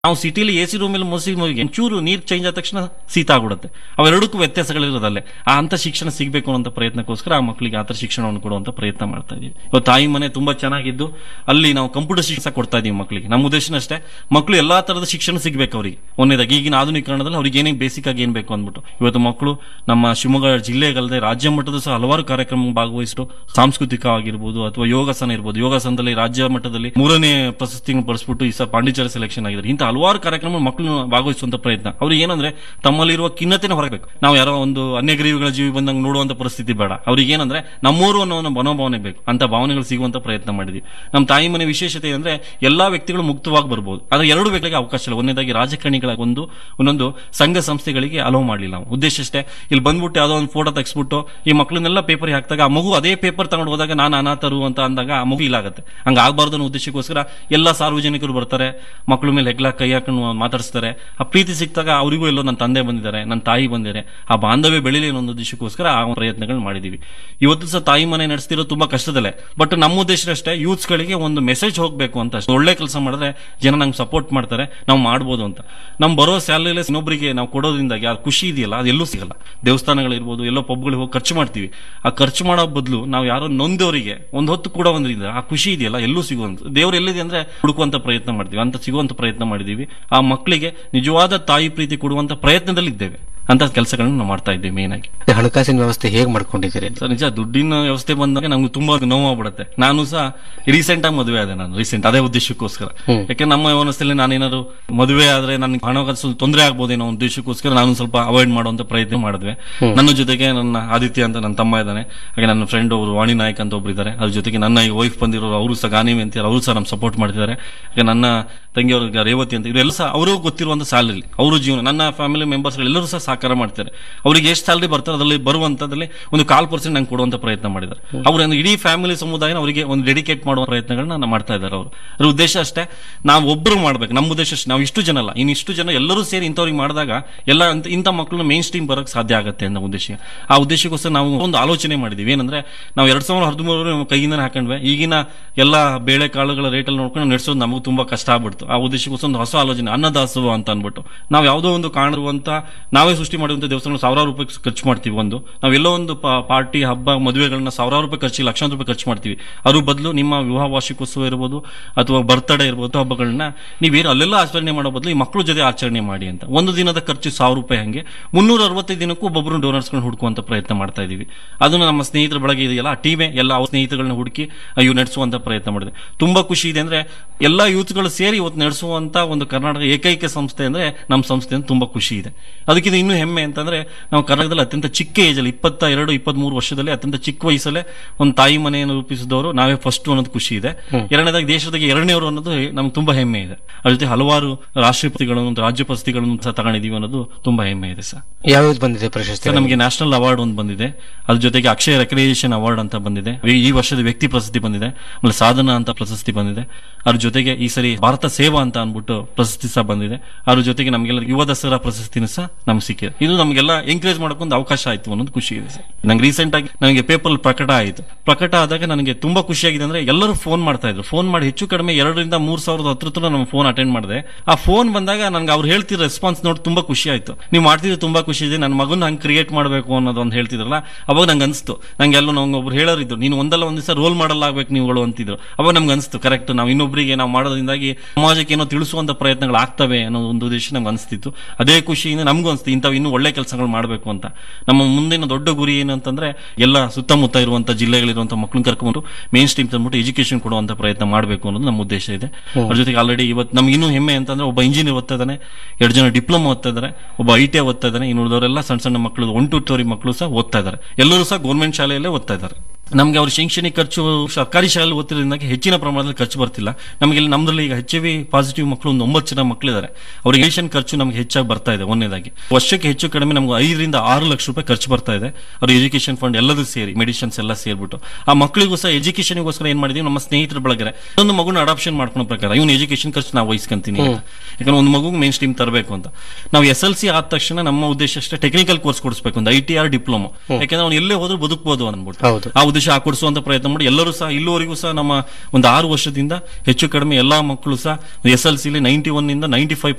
ನಾವು ಸಿಟಿಲಿ A C ರೂಮಲ್ಲಿ ಮೋಸಿ ಚೂರು ನೀರು ಚೇಂಜ್ ಆದ ತಕ್ಷಣ ಶೀತ ಆಗ್ಬಿಡುತ್ತೆ ಅವೆರಡಕ್ಕೂ ವ್ಯತ್ಯಾಸಗಳಿರೋದಲ್ಲೇ ಆ ಅಂತ ಶಿಕ್ಷಣ ಸಿಗಬೇಕು ಅನ್ನೋ ಪ್ರಯತ್ನಕ್ಕೋಸ್ಕರ ಆ ಮಕ್ಕಳಿಗೆ ಆ ಥರ ಶಿಕ್ಷಣವನ್ನು ಕೊಡುವಂತ ಪ್ರಯತ್ನ ಮಾಡ್ತಾ ಇದೀವಿ ಇವತ್ತು ತಾಯಿ ಮನೆ ತುಂಬಾ ಚೆನ್ನಾಗಿದ್ದು ಅಲ್ಲಿ ನಾವು ಕಂಪ್ಯೂಟರ್ ಶಿಕ್ಷಣ ಕೊಡ್ತಾ ಇದೀವಿ ಮಕ್ಕಳಿಗೆ ನಮ್ಮ ಉದ್ದೇಶನ ಅಷ್ಟೇ ಮಕ್ಕಳು ಎಲ್ಲಾ ತರದ ಶಿಕ್ಷಣ ಸಿಗ್ಬೇಕು ಅವರಿಗೆ ಒಂದೇದಾಗಿ ಈಗಿನ ಆಧುನೀಕರಣದಲ್ಲಿ ಅವ್ರಿಗೆ ಏನೇ ಬೇಸಿಕ್ ಆಗಿ ಏನ್ ಬೇಕು ಅಂದ್ಬಿಟ್ಟು ಇವತ್ತು ಮಕ್ಕಳು ನಮ್ಮ ಶಿವಮೊಗ್ಗ ಜಿಲ್ಲೆಗಲ್ಲದೆ ರಾಜ್ಯ ಮಟ್ಟದ ಸಹ ಹಲವಾರು ಕಾರ್ಯಕ್ರಮ ಭಾಗವಹಿಸಿಟ್ಟು ಸಾಂಸ್ಕೃತಿಕ ಆಗಿರ್ಬೋದು ಅಥವಾ ಯೋಗಾಸನ ಇರ್ಬೋದು ಯೋಗಾಸನದಲ್ಲಿ ರಾಜ್ಯ ಮಟ್ಟದಲ್ಲಿ ಮೂರನೇ ಪ್ರಶಸ್ತಿಯನ್ನು ಪಡಿಸ್ಬಿಟ್ಟು ಈ ಸಹ ಪಾಂಡಿಚೇರಿ ಸೆಲೆಕ್ಷನ್ ಆಗಿದ್ದಾರೆ ಇಂಥ ಹಲವಾರು ಕಾರ್ಯಕ್ರಮ ಮಕ್ಕಳು ಭಾಗವಹಿಸುವಂತ ಪ್ರಯತ್ನ ಅವ್ರಿಗೆ ಏನಂದ್ರೆ ತಮ್ಮಲ್ಲಿರುವ ಖಿನ್ನತೆನ ಹೊರಬೇಕು ನಾವು ಯಾರೋ ಒಂದು ಅನ್ಯಗ್ರೀವಿಗಳ ಜೀವಿ ಬಂದಂಗೆ ನೋಡುವಂತ ಪರಿಸ್ಥಿತಿ ಬೇಡ ಅವ್ರಿಗೆ ಏನಂದ್ರೆ ನಮ್ಮೂರು ಅನ್ನೋ ಒಂದು ಮನೋಭಾವನೆ ಬೇಕು ಅಂತ ಭಾವನೆಗಳು ಸಿಗುವಂತ ಪ್ರಯತ್ನ ಮಾಡಿದ್ವಿ ನಮ್ಮ ತಾಯಿ ಮನೆ ವಿಶೇಷತೆ ಅಂದ್ರೆ ಎಲ್ಲಾ ವ್ಯಕ್ತಿಗಳು ಮುಕ್ತವಾಗಿ ಬರ್ಬೋದು ಆದ್ರೆ ಎರಡು ವ್ಯಕ್ತಿಗಳಿಗೆ ಅವಕಾಶ ಇಲ್ಲ ಒಂದನೇದಾಗಿ ರಾಜಕಾರಣಿಗಳ ಒಂದು ಒಂದೊಂದು ಸಂಘ ಸಂಸ್ಥೆಗಳಿಗೆ ಅಲೋ ಮಾಡಲಿಲ್ಲ ನಾವು ಉದ್ದೇಶ ಅಷ್ಟೇ ಇಲ್ಲಿ ಬಂದ್ಬಿಟ್ಟು ಯಾವುದೋ ಒಂದು ಫೋಟೋ ತೆಗೆಸ್ಬಿಟ್ಟು ಈ ಮಕ್ಕಳನ್ನೆಲ್ಲ ಪೇಪರ್ ಹಾಕಿದಾಗ ಆ ಮಗು ಅದೇ ಪೇಪರ್ ತಗೊಂಡು ಹೋದಾಗ ನಾನು ಅನಾಥರು ಅಂತ ಅಂದಾಗ ಆ ಮಗು ಇಲ್ಲಾಗುತ್ತೆ ಹಂಗ ಆಗ್ಬಾರ್ದು ಅನ್ನೋ ಉದ್ದೇಶಕ್ಕೋಸ್ಕರ ಎಲ್ಲ ಸಾರ್ವಜನಿಕರು ಬರ್ತಾರೆ ಮಕ್ಕಳ ಮೇಲೆ ಹೆಗ್ಲ ಕೈ ಹಾಕೊಂಡು ಮಾತಾಡಿಸ್ತಾರೆ ಆ ಪ್ರೀತಿ ಸಿಕ್ತಾಗ ಅವರಿಗೂ ಎಲ್ಲೋ ನನ್ನ ತಂದೆ ಬಂದಿದ್ದಾರೆ ನನ್ನ ತಾಯಿ ಬಂದಿದ್ದಾರೆ ಆ ಬಾಂಧವ್ಯ ಬೆಳಿಲಿ ಅನ್ನೋ ಒಂದು ಉದ್ದೇಶಕ್ಕೋಸ್ಕರ ಆ ಪ್ರಯತ್ನಗಳು ಮಾಡಿದೀವಿ ಇವತ್ತು ಸಹ ತಾಯಿ ಮನೆ ನಡೆಸ್ತಿರೋ ತುಂಬಾ ಕಷ್ಟದಲ್ಲೇ ಬಟ್ ನಮ್ಮ ಉದ್ದೇಶ ಅಷ್ಟೇ ಯೂತ್ಸ್ ಗಳಿಗೆ ಒಂದು ಮೆಸೇಜ್ ಹೋಗ್ಬೇಕು ಅಂತ ಅಷ್ಟೇ ಒಳ್ಳೆ ಕೆಲಸ ಮಾಡಿದ್ರೆ ಜನ ನಂಗೆ ಸಪೋರ್ಟ್ ಮಾಡ್ತಾರೆ ನಾವು ಮಾಡ್ಬೋದು ಅಂತ ನಮ್ ಬರೋ ಸ್ಯಾಲರಿ ಇನ್ನೊಬ್ಬರಿಗೆ ನಾವು ಕೊಡೋದ್ರಿಂದ ಯಾರು ಖುಷಿ ಇದೆಯಲ್ಲ ಅದು ಎಲ್ಲೂ ಸಿಗಲ್ಲ ದೇವಸ್ಥಾನಗಳಿರ್ಬೋದು ಎಲ್ಲೋ ಪಬ್ಗಳಿಗೆ ಹೋಗಿ ಖರ್ಚು ಮಾಡ್ತೀವಿ ಆ ಖರ್ಚು ಮಾಡೋ ಬದಲು ನಾವು ಯಾರೋ ನೊಂದವರಿಗೆ ಒಂದು ಹೊತ್ತು ಕೂಡ ಒಂದ್ರಿಂದ ಆ ಖುಷಿ ಇದೆಯಲ್ಲ ಎಲ್ಲೂ ಸಿಗುವಂತ ದೇವ್ರು ಎಲ್ಲಿದೆ ಅಂದ್ರೆ ಹುಡುಕುವಂತ ಪ್ರಯತ್ನ ಮಾಡ್ತೀವಿ ಅಂತ ಸಿಗುವಂತ ಪ್ರಯತ್ನ ಮಾಡಿದೀವಿ ಆ ಮಕ್ಕಳಿಗೆ ನಿಜವಾದ ತಾಯಿ ಪ್ರೀತಿ ಕೊಡುವಂತ ಪ್ರಯತ್ನದಲ್ಲಿ ಇದ್ದೇವೆ ಅಂತ ಕೆಲಸಗಳನ್ನ ನಾವು ಮಾಡ್ತಾ ಇದ್ದೇವೆ ಮೇನ್ ಆಗಿ ಹಣಕಾಸಿನ ವ್ಯವಸ್ಥೆ ಹೇಗ್ ಮಾಡ್ಕೊಂಡಿದ್ದೀರಿ ಸರ್ ನಿಜ ದುಡ್ಡಿನ ವ್ಯವಸ್ಥೆ ಬಂದಾಗ ನಮ್ಗೆ ತುಂಬಾ ನೋವಾಗ್ಬಿಡುತ್ತೆ ನಾನು ಸಹ ರೀಸೆಂಟ್ ಆಗಿ ಮದುವೆ ಆದೆ ನಾನು ರೀಸೆಂಟ್ ಅದೇ ಉದ್ದೇಶಕ್ಕೋಸ್ಕರ ಯಾಕೆ ನಮ್ಮ ವ್ಯವಸ್ಥೆಯಲ್ಲಿ ನಾನೇನಾದ್ರು ಮದುವೆ ಆದ್ರೆ ನನಗೆ ಹಣಕಾಸು ತೊಂದರೆ ಆಗ್ಬೋದೇನೋ ಅನ್ನೋ ಉದ್ದೇಶಕ್ಕೋಸ್ಕರ ನಾನು ಸ್ವಲ್ಪ ಅವಾಯ್ಡ್ ಮಾಡುವಂತ ಪ್ರಯತ್ನ ಮಾಡಿದ್ವಿ ನನ್ನ ಜೊತೆಗೆ ನನ್ನ ಆದಿತ್ಯ ಅಂತ ನನ್ನ ತಮ್ಮ ಇದ್ದಾನೆ ಹಾಗೆ ನನ್ನ ಫ್ರೆಂಡ್ ಅವರು ವಾಣಿ ನಾಯಕ್ ಅಂತ ಒಬ್ರು ಇದ್ದಾರೆ ಅದ್ರ ಜೊತೆಗೆ ನನ್ನ ಈ ವೈಫ್ ಬಂದಿರೋರು ಅವರು ಸಹ ಗಾನಿವಿ ಅಂತಾರೆ ಅವರು ಸಹ ನಮ್ ಸಪೋರ್ಟ್ ಮಾಡ್ತಿದ್ದಾರೆ ಹಾಗೆ ನನ್ನ ತಂಗಿಯವರು ಈಗ ರೇವತಿ ಅಂತ ಇವರೆಲ್ಲ ಸಹ ಅವರು ಗೊತ್ತಿರುವಂತ ಸ್ಯಾಲರಿ ಅವರು ಜೀವನ ನನ್ನ ಫ್ಯಾಮಿಲಿ ಮೆಂಬರ್ಸ್ ಎಲ್ಲರೂ ಸಹ ಸಹಕಾರ ಮಾಡ್ತಾರೆ ಅವರಿಗೆ ಎಷ್ಟು ಸ್ಯಾಲರಿ ಬರ್ತಾರೆ ಅದರಲ್ಲಿ ಬರುವಂತದ್ರಲ್ಲಿ ಒಂದು ಕಾಲ್ ಪರ್ಸೆಂಟ್ ನಂಗೆ ಕೊಡುವಂತ ಪ್ರಯತ್ನ ಮಾಡಿದ್ದಾರೆ ಅವರು ಇಡೀ ಫ್ಯಾಮಿಲಿ ಸಮುದಾಯನ ಅವರಿಗೆ ಒಂದು ಡೆಡಿಕೇಟ್ ಮಾಡುವ ಪ್ರಯತ್ನಗಳನ್ನ ನಾವು ಮಾಡ್ತಾ ಇದ್ದಾರೆ ಅವರು ಅದ್ರ ಉದ್ದೇಶ ಅಷ್ಟೇ ನಾವು ಒಬ್ಬರು ಮಾಡ್ಬೇಕು ನಮ್ಮ ಉದ್ದೇಶ ಅಷ್ಟೇ ನಾವು ಇಷ್ಟು ಜನ ಅಲ್ಲ ಇನ್ನು ಇಷ್ಟು ಜನ ಎಲ್ಲರೂ ಸೇರಿ ಇಂಥವ್ರಿಗೆ ಮಾಡಿದಾಗ ಎಲ್ಲ ಅಂತ- ಇಂಥ ಮಕ್ಕಳನ್ನ ಮೇನ್ ಸ್ಟ್ರೀಮ್ ಬರಕ್ ಸಾಧ್ಯ ಆಗುತ್ತೆ ಅನ್ನೋ ಉದ್ದೇಶ ಆ ಉದ್ದೇಶಕ್ಕೋಸ್ಕರ ನಾವು ಒಂದು ಆಲೋಚನೆ ಮಾಡಿದೀವಿ ಏನಂದ್ರೆ ನಾವು ಎರಡ್ ಸಾವಿರದ ಹದಿಮೂರು ಕೈಯಿಂದ ಹಾಕೊಂಡ್ವಿ ಈಗಿನ ಎಲ್ಲ ಬೇಳೆ ಕಾಳುಗಳ ರೇಟಲ್ಲಿ ನೋಡ್ಕೊಂಡು ನಡೆಸೋದು ನಮಗೆ ತುಂಬಾ ಕಷ್ಟ ಆಗ್ಬಿಡ್ತು ಆ ಉದ್ದೇಶಕ್ಕೋಸ್ಕರ ಒಂದು ಹೊಸ ಆಲೋಚನೆ ಅನ್ನದಾಸೋಹ ಅಂತ ಅನ್ಬಿಟ್ಟು ನಾವು ಯಾವುದೋ ಒಂದು ಕಾಣಿರುವಂತ ನಾವೇ ಸೃಷ್ಟಿ ಮಾಡುವಂತ ದೇವಸ್ಥಾನ ಸಾವಿರಾರು ರೂಪಾಯಿ ಖರ್ಚು ಮಾಡ್ತೀವಿ ಒಂದು ನಾವೆಲ್ಲೋ ಒಂದು ಪಾ- ಪಾರ್ಟಿ ಹಬ್ಬ ಮದುವೆಗಳನ್ನ ಸಾವಿರಾರು ರೂಪಾಯಿ ಖರ್ಚು ಲಕ್ಷಾಂತರ ರೂಪಾಯಿ ಖರ್ಚು ಮಾಡ್ತೀವಿ ಅದ್ರ ಬದಲು ನಿಮ್ಮ ವಿವಾಹ ವಾರ್ಷಿಕೋತ್ಸವ ಇರ್ಬೋದು ಅಥವಾ ಬರ್ತ್ಡೇ ಇರ್ಬೋದು ಹಬ್ಬಗಳನ್ನ ನೀವೇನು ಅಲ್ಲೆಲ್ಲ ಆಚರಣೆ ಮಾಡೋ ಬದಲು ಈ ಮಕ್ಕಳ ಜೊತೆ ಆಚರಣೆ ಮಾಡಿ ಅಂತ ಒಂದು ದಿನದ ಖರ್ಚು ಸಾವಿರ ರೂಪಾಯಿ ಹಂಗೆ ಮುನ್ನೂರ ಅರವತ್ತೈದು ದಿನಕ್ಕೂ ಒಬ್ಬೊಬ್ಬರು ಡೋನರ್ಸ್ಗಳನ್ನ ಹುಡುಕುವಂತ ಪ್ರಯತ್ನ ಮಾಡ್ತಾ ಇದೀವಿ ಅದನ್ನು ನಮ್ಮ ಸ್ನೇಹಿತರ ಬಳಗ ಇದೆಯಲ್ಲ ಆ ಟೀಮೇ ಎಲ್ಲ ಅವ್ರ ಸ್ನೇಹಿತಗಳನ್ನ ಹುಡುಕಿ ಇವು ನಡೆಸುವಂತ ಪ್ರಯತ್ನ ಮಾಡಿದೆ ತುಂಬಾ ಖುಷಿ ಇದೆ ಅಂದ್ರೆ ಎಲ್ಲಾ ಯೂತ್ಗಳು ಸೇರಿ ಇವತ್ತು ನಡೆಸುವಂತ ಒಂದು ಕರ್ನಾಟಕ ಏಕೈಕ ಸಂಸ್ಥೆ ಅಂದ್ರೆ ನಮ್ಮ ಸಂಸ್ಥೆ ಅಂತ ತುಂಬಾ ಖುಷಿ ಇದೆ ಅದಕ್ಕಿಂತ ಇನ್ನೂ ಹೆಮ್ಮೆ ಅಂತಂದ್ರೆ ನಾವು ಕರ್ನಾಟಕದಲ್ಲಿ ಅತ್ಯಂತ ಚಿಕ್ಕ ಏಜ್ ಅಲ್ಲಿ ಇಪ್ಪತ್ತ ಎರಡು ಇಪ್ಪತ್ತ್ ಮೂರು ವರ್ಷದಲ್ಲಿ ಅತ್ಯಂತ ಚಿಕ್ಕ ವಯಸ್ಸಲ್ಲೇ ಒಂದು ತಾಯಿ ಮನೆಯನ್ನು ರೂಪಿಸಿದವರು ನಾವೇ ಫಸ್ಟ್ ಅನ್ನೋದು ಖುಷಿ ಇದೆ ಎರಡನೇದಾಗಿ ದೇಶದಾಗೆ ಎರಡನೇವರು ಅನ್ನೋದು ನಮ್ಗೆ ತುಂಬಾ ಹೆಮ್ಮೆ ಇದೆ ಅದ್ರ ಜೊತೆ ಹಲವಾರು ರಾಷ್ಟ್ರಪತಿಗಳನ್ನು ರಾಜ್ಯ ಪ್ರಶಸ್ತಿಗಳನ್ನು ಸಹ ತಗೊಂಡಿದೀವಿ ಅನ್ನೋದು ತುಂಬಾ ಹೆಮ್ಮೆ ಇದೆ ಸರ್ ಯಾವ್ದು ಬಂದಿದೆ ಪ್ರಶಸ್ತಿ ಸರ್ ನಮಗೆ ನ್ಯಾಷನಲ್ ಅವಾರ್ಡ್ ಒಂದು ಬಂದಿದೆ ಅದ್ರ ಜೊತೆಗೆ ಅಕ್ಷಯ ರೆಕಗ್ನೇಷನ್ ಅವಾರ್ಡ್ ಅಂತ ಬಂದಿದೆ ಈ ವರ್ಷದ ವ್ಯಕ್ತಿ ಪ್ರಶಸ್ತಿ ಬಂದಿದೆ ಆಮೇಲೆ ಸಾಧನ ಅಂತ ಪ್ರಶಸ್ತಿ ಬಂದಿದೆ ಅದ್ರ ಜೊತೆಗೆ ಈ ಸರಿ ಭಾರತ ಸೇವಾ ಅಂತ ಅನ್ಬಿಟ್ಟು ಪ್ರಶಸ್ತಿ ಸಹ ಬಂದಿದೆ ಅದ್ರ ಜೊತೆಗೆ ನಮಗೆಲ್ಲ ಯುವ ದಸರಾ ಪ್ರಶಸ್ತಿನೂ ಸಹ ನಮ್ಗೆ ಸಿಕ್ಕಿದೆ ಇದು ನಮಗೆಲ್ಲ ಎಂಕರೇಜ್ ಮಾಡೋಕ್ಕೊಂದು ಅವಕಾಶ ಆಯ್ತು ಅನ್ನೋದು ಖುಷಿ ಇದೆ ಸರ್ ನಂಗೆ ರೀಸೆಂಟ್ ಆಗಿ ನನಗೆ ಪೇಪರ್ ಪ್ರಕಟ ಆಯಿತು ಪ್ರಕಟ ಆದಾಗ ನನಗೆ ತುಂಬಾ ಖುಷಿಯಾಗಿದೆ ಅಂದ್ರೆ ಎಲ್ಲರೂ ಫೋನ್ ಮಾಡ್ತಾ ಇದ್ರು ಫೋನ್ ಮಾಡಿ ಹೆಚ್ಚು ಕಡಿಮೆ ಎರಡರಿಂದ ಮೂರ್ ಸಾವಿರದ ಹತ್ರ ಹತ್ರ ನಮ್ಮ ಫೋನ್ ಅಟೆಂಡ್ ಮಾಡಿದೆ ಆ ಫೋನ್ ಬಂದಾಗ ನನ್ಗೆ ಅವ್ರು ಹೇಳ್ತಿರೋ ರೆಸ್ಪಾನ್ಸ್ ನೋಡಿ ತುಂಬಾ ಖುಷಿ ಆಯ್ತು ನೀವು ಮಾಡ್ತಿದ್ದು ತುಂಬಾ ಖುಷಿ ಇದೆ ನನ್ನ ಮಗನ ಹಂಗೆ ಕ್ರಿಯೇಟ್ ಮಾಡಬೇಕು ಅನ್ನೋದು ಒಂದು ಹೇಳ್ತಿದ್ರಲ್ಲ ಅವಾಗ ನಂಗೆ ಅನಿಸ್ತು ನಂಗೆ ಎಲ್ಲೋ ನಂಗೆ ಒಬ್ರು ಹೇಳೋರಿದ್ರು ನೀನು ಒಂದಲ್ಲ ಒಂದ್ ದಿವಸ ರೋಲ್ ಮಾಡಲ್ ಆಗ್ಬೇಕು ನೀವುಗಳು ಅಂತಿದ್ರು ಅವಾಗ ನಮ್ಗೆ ಅನಿಸ್ತು ಕರೆಕ್ಟ್ ನಾವು ಇನ್ನೊಬ್ಬರಿಗೆ ನಾವು ಮಾಡೋದ್ರಿಂದಾಗಿ ಸಮಾಜಕ್ಕೆ ಏನೋ ತಿಳಿಸುವಂತ ಪ್ರಯತ್ನಗಳು ಆಗ್ತವೆ ಅನ್ನೋ ಒಂದು ಉದ್ದೇಶ ನಮ್ಗೆ ಅನಿಸ್ತಿತ್ತು ಅದೇ ಖುಷಿಯಿಂದ ನಮಗೂ ಅನಿಸ್ತು ಇಂಥವು ಇನ್ನೂ ಒಳ್ಳೆ ಕೆಲಸಗಳು ಮಾಡಬೇಕು ಅಂತ ನಮ್ಮ ಮುಂದಿನ ದೊಡ್ಡ ಗುರಿ ಏನು ಅಂತಂದ್ರೆ ಎಲ್ಲ ಸುತ್ತಮುತ್ತ ಇರುವಂತ ಜಿಲ್ಲೆಗಳಿರುವಂತ ಮಕ್ಕಳನ್ನ ಕರ್ಕೊಂಡು ಮೇನ್ ಸ್ಟ್ರೀಮ್ ತಂದ್ಬಿಟ್ಟು ಎಜುಕೇಶನ್ ಕೊಡುವಂತ ಪ್ರಯತ್ನ ಮಾಡಬೇಕು ಅನ್ನೋದು ನಮ್ಮ ಉದ್ದೇಶ ಇದೆ ಅದ್ರ ಜೊತೆಗೆ ಆಲ್ರೆಡಿ ಇವತ್ತು ನಮ್ಗೆ ಇನ್ನೂ ಹೆಮ್ಮೆ ಅಂತಂದ್ರೆ ಒಬ್ಬ ಇಂಜಿನಿಯರ್ ಓದ್ತಾ ಇದ್ದಾನೆ ಎರಡು ಜನ ಡಿಪ್ಲೊಮಾ ಓದ್ತಾ ಇದ್ದಾರೆ ಒಬ್ಬ ಐ ಟಿ ಓದ್ತಾ ಇದ್ದಾನೆ ಇನ್ನು ಉಳಿದವರೆಲ್ಲ ಸಣ್ಣ ಸಣ್ಣ ಮಕ್ಕಳು ಒನ್ ಟು ಟೋರಿ ಮಕ್ಕಳು ಸಹ ಓದ್ತಾ ಇದ್ದಾರೆ ಎಲ್ಲರೂ ಸಹ ಗೌರ್ಮೆಂಟ್ ಶಾಲೆಯಲ್ಲೇ ಓದ್ತಾ ಇದ್ದಾರೆ ನಮಗೆ ಅವ್ರ ಶೈಕ್ಷಣಿಕ ಖರ್ಚು ಸರ್ಕಾರಿ ಶಾಲೆ ಓದ್ತಿರೋದ್ರಿಂದ ಹೆಚ್ಚಿನ ಪ್ರಮಾಣದಲ್ಲಿ ಖರ್ಚು ಬರ್ತಿಲ್ಲ ನಮಗೆ ಇಲ್ಲಿ ನಮ್ದ್ರಲ್ಲಿ ಈಗ ಎಚ್ ವಿ ಪಾಸಿಟಿವ್ ಮಕ್ಕಳು ಒಂದು ಒಂಬತ್ತು ಜನ ಮಕ್ಕಳಿದ್ದಾರೆ ಅವ್ರಿಗೆ ಏಷನ್ ಖರ್ಚು ನಮಗೆ ಹೆಚ್ಚಾಗಿ ಬರ್ತಾ ಇದೆ ಒಂದನೇದಾಗಿ ವರ್ಷಕ್ಕೆ ಹೆಚ್ಚು ಕಡಿಮೆ ನಮ್ಗೆ ಐದರಿಂದ ಆರು ಲಕ್ಷ ರೂಪಾಯಿ ಖರ್ಚು ಬರ್ತಾ ಇದೆ ಅವ್ರ ಎಜುಕೇಶನ್ ಫಂಡ್ ಎಲ್ಲದೂ ಸೇರಿ ಮೆಡಿಸಿನ್ಸ್ ಎಲ್ಲ ಸೇರ್ಬಿಟ್ಟು ಆ ಮಕ್ಕಳಿಗೂ ಸಹ ಎಜುಕೇಶನ್ಗೋಸ್ಕರ ಏನ್ ಮಾಡಿದೀವಿ ನಮ್ಮ ಸ್ನೇಹಿತರ ಬಳಗರೆ ಒಂದು ಮಗುನ ಅಡಾಪ್ಷನ್ ಮಾಡ್ಕೊಳ್ಳೋ ಪ್ರಕಾರ ಇವ್ನ ಎಜುಕೇಶನ್ ಖರ್ಚು ನಾವು ವಹಿಸ್ಕೊಂತೀನಿ ಅಂತ ಯಾಕಂದ್ರೆ ಒಂದು ಮಗು ಮೇನ್ ಸ್ಟ್ರೀಮ್ ತರಬೇಕು ಅಂತ ನಾವು ಎಸ್ ಎಲ್ ಸಿ ಆದ ತಕ್ಷಣ ನಮ್ಮ ಉದ್ದೇಶ ಅಷ್ಟೇ ಟೆಕ್ನಿಕಲ್ ಕೋರ್ಸ್ ಕೊಡಿಸ್ಬೇಕು ಒಂದು ಐ ಟಿ ಆರ್ ಡಿಪ್ಲೊಮಾ ಯಾಕಂದ್ರೆ ಅವ್ನು ಎಲ್ಲೇ ಹೋದ್ರೂ ಬದುಕಬಹುದು ಅನ್ಬಿಟ್ಟು ಹೌದು. ಆ ಉದ್ದೇಶ ಉದ್ದೇಶ ಕೊಡಿಸುವಂತ ಪ್ರಯತ್ನ ಮಾಡಿ ಎಲ್ಲರೂ ಸಹ ಇಲ್ಲಿವರೆಗೂ ಸಹ ನಮ್ಮ ಒಂದು ಆರು ವರ್ಷದಿಂದ ಹೆಚ್ಚು ಕಡಿಮೆ ಎಲ್ಲಾ ಮಕ್ಕಳು ಸಹ ಎಸ್ ಎಲ್ ಸಿಲಿ ನೈಂಟಿ ಒನ್ ಇಂದ ನೈಂಟಿ ಫೈವ್